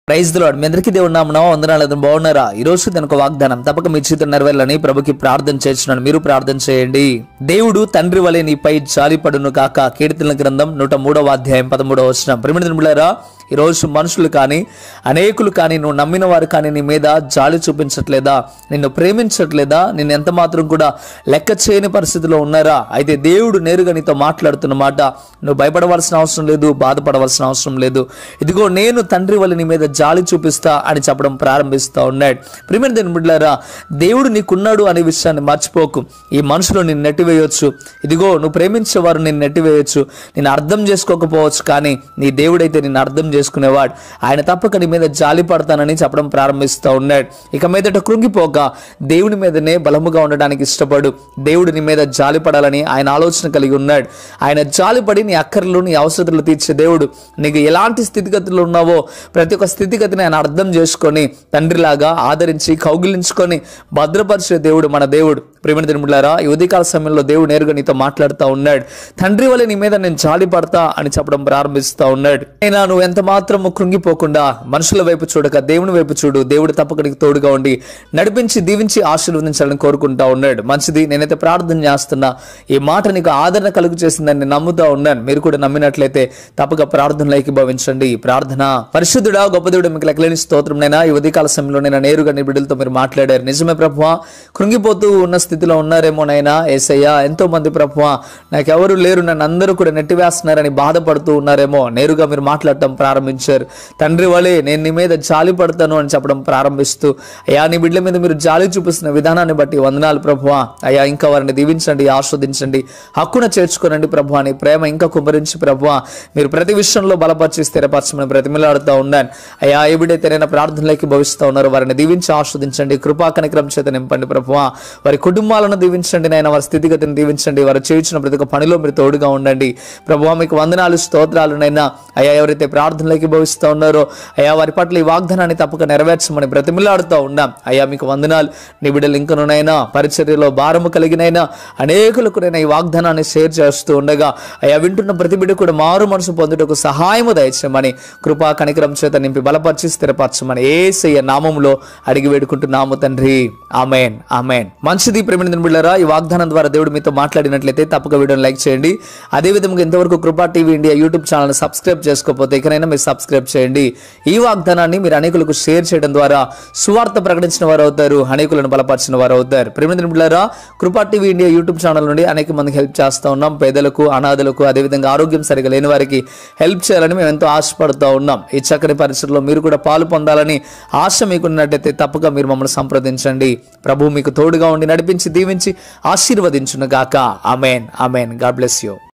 praise దిలాడ్ మీ అందరికీ దేవుడు నామన వందనాలు అందరూ బాగున్నారా ఈ రోజు దానికి ఒక వాగ్దానం తప్పక మీ జీవితం నెరవేరాలని ప్రభుకి ప్రార్థన చేస్తున్నాను మీరు ప్రార్థన చేయండి దేవుడు తండ్రి వలె నీపై జాలిపడును కాక కీర్తన గ్రంథం నూట మూడవ అధ్యాయం పదమూడవ వచనం ప్రిమిడి నిమిడారా ఈ రోజు మనుషులు కానీ అనేకులు కానీ నువ్వు నమ్మిన వారు కానీ నీ మీద జాలి చూపించట్లేదా నిన్ను ప్రేమించట్లేదా నిన్ను ఎంత మాత్రం కూడా లెక్క చేయని పరిస్థితిలో ఉన్నారా అయితే దేవుడు నేరుగా నీతో మాట్లాడుతున్న మాట నువ్వు భయపడవలసిన అవసరం లేదు బాధపడవలసిన అవసరం లేదు ఇదిగో నేను తండ్రి వల్ల నీ మీద జాలి చూపిస్తా అని చెప్పడం ప్రారంభిస్తా ఉన్నాడు ప్రిమిడి దీని బిడ్డారా దేవుడు నీకున్నాడు అనే విషయాన్ని మర్చిపోకు ఈ మనుషులు నిన్ను నెట్టివేయొచ్చు ఇదిగో నువ్వు ప్రేమించేవారు నిన్ను నెట్టివేయొచ్చు నేను అర్థం చేసుకోకపోవచ్చు కానీ నీ దేవుడైతే నిన్ను అర్థం చేసుకునేవాడు ఆయన తప్పక నీ మీద జాలి పడతానని చెప్పడం ప్రారంభిస్తూ ఉన్నాడు ఇక మీదట కృంగిపోక దేవుని మీదనే బలముగా ఉండడానికి ఇష్టపడు దేవుడు నీ మీద జాలి పడాలని ఆయన ఆలోచన కలిగి ఉన్నాడు ఆయన జాలిపడి నీ అక్కర్లు నీ అవసరతలు తీర్చే దేవుడు నీకు ఎలాంటి స్థితిగతులు ఉన్నావో ప్రతి ఒక్క స్థితిగతిని ఆయన అర్థం చేసుకొని తండ్రిలాగా ఆదరించి కౌగిలించుకొని భద్రపరిచే దేవుడు మన దేవుడు ప్రేమ దినములారా ఈ ఉదయకాల సమయంలో దేవుడు నేరుగా నీతో మాట్లాడుతూ ఉన్నాడు తండ్రి వల్ల నీ మీద నేను జాలి పడతా అని చెప్పడం ప్రారంభిస్తూ ఉన్నాడు అయినా నువ్వు ఎంత మాత్రం కృంగిపోకుండా మనుషుల వైపు చూడక దేవుని వైపు చూడు దేవుడు తప్పక నీకు తోడుగా ఉండి నడిపించి దీవించి ఆశీర్వదించాలని కోరుకుంటా ఉన్నాడు మంచిది నేనైతే ప్రార్థన చేస్తున్నా ఈ మాట నీకు ఆదరణ కలుగు చేసిందని నేను నమ్ముతా ఉన్నాను మీరు కూడా నమ్మినట్లయితే తప్పక ప్రార్థనలో ఏకీభవించండి ప్రార్థన పరిశుద్ధుడా గొప్ప దేవుడు మీకు లెక్కలేని స్తోత్రం నైనా ఈ ఉదయకాల సమయంలో నేను నేరుగా నీ బిడ్డలతో మీరు మాట్లాడారు నిజమే ప్రభువా కృంగిపోతూ ఉన్న స్థితిలో ఉన్నారేమో నైనా ఏసయ్యా ఎంతో మంది ప్రభువా నాకెవరు లేరు నన్ను అందరూ కూడా నెట్టివేస్తున్నారని బాధపడుతూ ఉన్నారేమో నేరుగా మీరు మాట్లాడటం ప్రారంభించారు తండ్రి వలె నేను నీ మీద జాలి పడతాను అని చెప్పడం ప్రారంభిస్తూ అయ్యా నీ బిడ్డల మీద మీరు జాలి చూపిస్తున్న విధానాన్ని బట్టి వందనాలు ప్రభువా అయ్యా ఇంకా వారిని దీవించండి ఆస్వాదించండి హక్కున చేర్చుకోనండి ప్రభువా నీ ప్రేమ ఇంకా కుమ్మరించి ప్రభువా మీరు ప్రతి విషయంలో బలపరిచి స్థిరపరచమని బ్రతిమిలాడుతూ ఉన్నాను అయ్యా ఏ బిడ్డైతే నేను ప్రార్థనలోకి భవిస్తూ ఉన్నారు వారిని దీవించి ఆస్వాదించండి కృపా కనిక్రమ చేత నింపండి ప్రభువా వారి కుటుంబాలను దీవించండి నాయన వారి స్థితిగతిని దీవించండి వారు చేయించిన ప్రతి ఒక్క పనిలో మీరు తోడుగా ఉండండి ప్రభువా మీకు వందనాలు స్తోత్రాలు నైనా అయ్యా ఎవరైతే ప్రార్థనలోకి భవిస్తూ ఉన్నారో అయ్యా వారి పట్ల ఈ వాగ్దానాన్ని తప్పక నెరవేర్చమని బ్రతిమిలాడుతూ ఉన్నాం అయ్యా మీకు వందనాలు నీ బిడ్డలు ఇంకనునైనా పరిచర్యలో భారము కలిగినైనా అనేకులకు నేను ఈ వాగ్దానాన్ని షేర్ చేస్తూ ఉండగా అయ్యా వింటున్న ప్రతి బిడ్డ కూడా మారు మనసు పొందుటకు సహాయము దయచేయమని కృపా కనికరం చేత నింపి బలపరిచి స్థిరపరచమని ఏసయ్య నామంలో అడిగి వేడుకుంటున్నాము తండ్రి ఆమెన్ ఆమెన్ మంచిది ప్రేమిణ బిళ్ళరా ఈ వాగ్దానం ద్వారా దేవుడు మీతో మాట్లాడినట్లయితే తప్పక వీడియోని లైక్ చేయండి అదే విధంగా ఇంతవరకు Krupa TV India YouTube channel subscribe చేసుకోకపోతే ఇకనైనా మీరు సబ్స్క్రైబ్ చేయండి ఈ వాగ్దానాన్ని మీరు అనేకులకు షేర్ చేయడం ద్వారా సువార్త ప్రకటించిన వారు అవుతారు అనేకులను బలపరిచిన వారు అవుతారు ప్రేమిణ బిళ్ళరా కృపా టీవీ ఇండియా యూట్యూబ్ ఛానల్ నుండి అనేక మందికి హెల్ప్ చేస్తూ ఉన్నాం పేదలకు అనాథలకు అదేవిధంగా ఆరోగ్యం సరిగా లేని వారికి హెల్ప్ చేయాలని మేము ఎంతో ఆశపడుతూ ఉన్నాం ఈ చక్కని పరిస్థితుల్లో మీరు కూడా పాలు పొందాలని ఆశ మీకున్నట్టయితే తప్పక మీరు మమ్మల్ని సంప్రదించండి ప్రభు మీకు తోడుగా ఉండి నడిపించి దీవించి ఆశీర్వదించును గాక amen amen God bless you